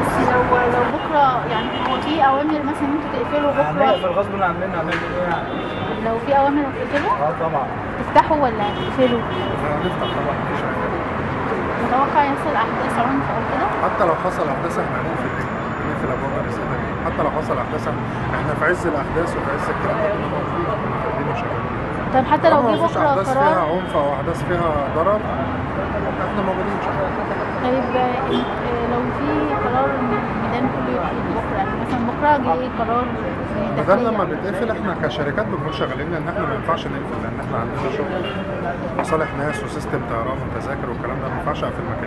بس لو لو بكره يعني هو في اوامر مثلا انتوا تقفلوا هنقفل بكره غصب عننا هنعمل ايه يعني؟ لو في اوامر تقفلوا اه طبعا تفتحوا ولا تقفلوا هنفتح طبعا مفيش حاجه متوقع يحصل احداث عنف او كده حتى لو حصل احداث احنا هنقفل ليه؟ هنقفل ابواب الرساله ليه؟ حتى لو حصل احداث احنا في عز الاحداث وفي عز الكلام ده كنا موجودين كنا خارجين وشغالين طيب حتى لو طالما جه مفيش بكره احداث فيها قرار عنف او احداث فيها ضرر احنا موجودين شغالين طيب آه، آه، لو في قرار ان الميدان كله يقفل بكره يعني مثلا بكره جه قرار من بدل الداخلية لما بيتقفل احنا كشركات بنكون شغالين لان احنا ما ينفعش نقفل لان احنا عندنا شغل مصالح ناس وسيستم طيران وتذاكر والكلام ده ما ينفعش اقفل مكان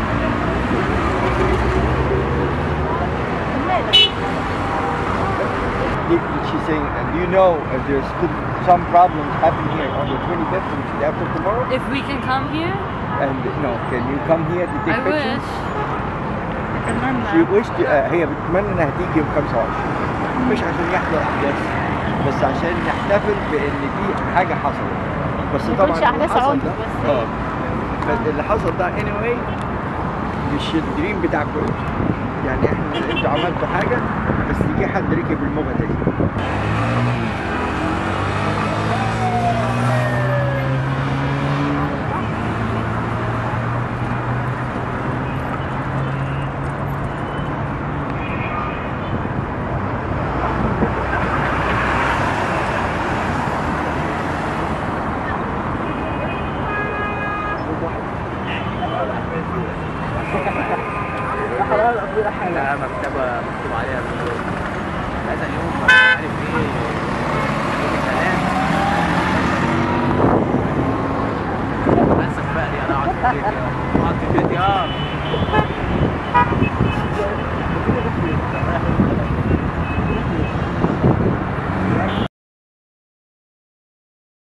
Did, did she say, uh, do you know if there's could some problems happening here on the 25th, which is after tomorrow? If we can come here, And no, can you come here to take I pictures? wish. She wished uh, هي بتتمنى انها تيجي يوم 25 مش عشان يحضر احداث بس عشان نحتفل بان دي حاجه حصلت بس ما طبعا يكونش اللي أحداث حصل عنف ده بس. اه فاللي حصل ده anyway مش الدريم بتاعكم انتوا. يعني احنا انتوا عملتوا حاجه بس جه حد ركب الموجه دي لا مكتبة مكتوب عليها بالنور هذا اليوم مش عارف ايه يوم الكلام بس بقى دي انا اقعد في البيت اقعد في البيت يا